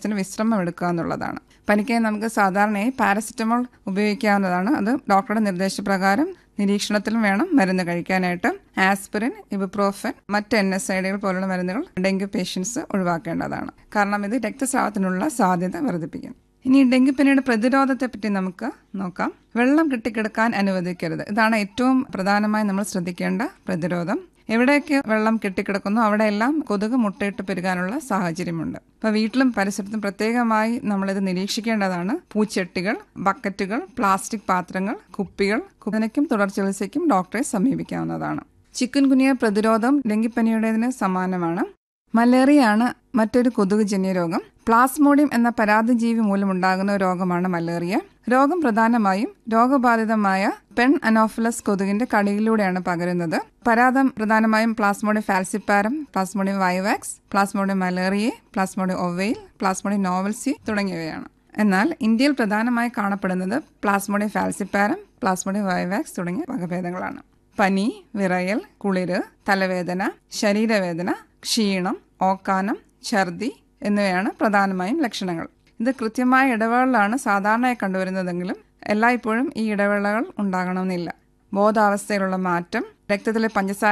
ദിവസത്തിന് വിശ്രമം എടുക്കുക എന്നുള്ളതാണ് പനിക്കായി നമുക്ക് സാധാരണയായി പാരസെറ്റമോൾ ഉപയോഗിക്കാവുന്നതാണ് അത് ഡോക്ടറുടെ നിർദ്ദേശപ്രകാരം നിരീക്ഷണത്തിലും വേണം മരുന്ന് കഴിക്കാനായിട്ട് ആസ്പിരിൻ ഇബുപ്രോഫൻ മറ്റ് എൻ എസ് ഐഡികൾ പോലുള്ള മരുന്നുകൾ ഡെങ്കു പേഷ്യൻസ് ഒഴിവാക്കേണ്ടതാണ് കാരണം ഇത് രക്തസ്രാവത്തിനുള്ള സാധ്യത വർദ്ധിപ്പിക്കും ഇനി ഡെങ്കിപ്പനിയുടെ പ്രതിരോധത്തെ പറ്റി നമുക്ക് നോക്കാം വെള്ളം കെട്ടിക്കിടക്കാൻ അനുവദിക്കരുത് ഇതാണ് ഏറ്റവും പ്രധാനമായി നമ്മൾ ശ്രദ്ധിക്കേണ്ട പ്രതിരോധം എവിടെയൊക്കെ വെള്ളം കെട്ടിക്കിടക്കുന്നു അവിടെയെല്ലാം കൊതുക് മുട്ടയിട്ട് പെരുകാനുള്ള സാഹചര്യമുണ്ട് അപ്പൊ വീട്ടിലും പരിസരത്തും പ്രത്യേകമായി നമ്മളിത് നിരീക്ഷിക്കേണ്ടതാണ് പൂച്ചട്ടികൾ ബക്കറ്റുകൾ പ്ലാസ്റ്റിക് പാത്രങ്ങൾ കുപ്പികൾ ഇതിനൊക്കും തുടർ ചികിത്സയ്ക്കും ഡോക്ടറെ സമീപിക്കാവുന്നതാണ് ചിക്കൻ കുനിയ പ്രതിരോധം ഡെങ്കിപ്പനിയുടേതിന് സമാനമാണ് മലേറിയയാണ് മറ്റൊരു കൊതുകുജന്യ രോഗം പ്ലാസ്മോഡിയം എന്ന പരാതിജീവി മൂലമുണ്ടാകുന്ന രോഗമാണ് മലേറിയ രോഗം പ്രധാനമായും രോഗബാധിതമായ പെൺ അനോഫിലസ് കൊതുകിന്റെ കടിയിലൂടെയാണ് പകരുന്നത് പരാതം പ്രധാനമായും plasmodium falciparum plasmodium vivax plasmodium malariae plasmodium ovale plasmodium knowlesi തുടങ്ങിയവയാണ് എന്നാൽ ഇന്ത്യയിൽ പ്രധാനമായി കാണപ്പെടുന്നത് പ്ലാസ്മോഡിയം ഫാൽസിപ്പാരം പ്ലാസ്മോഡിയം വൈവാക്സ് തുടങ്ങിയ വകഭേദങ്ങളാണ് പനി വിറയൽ കുളിര് തലവേദന ശരീരവേദന ക്ഷീണം ഓക്കാനം ഛർദി എന്നിവയാണ് പ്രധാനമായും ലക്ഷണങ്ങൾ ഇത് കൃത്യമായ ഇടവേളകളാണ് സാധാരണയായി കണ്ടുവരുന്നതെങ്കിലും എല്ലായ്പ്പോഴും ഈ ഇടവേളകൾ ഉണ്ടാകണമെന്നില്ല ബോധാവസ്ഥയിലുള്ള മാറ്റം രക്തത്തിലെ പഞ്ചസാര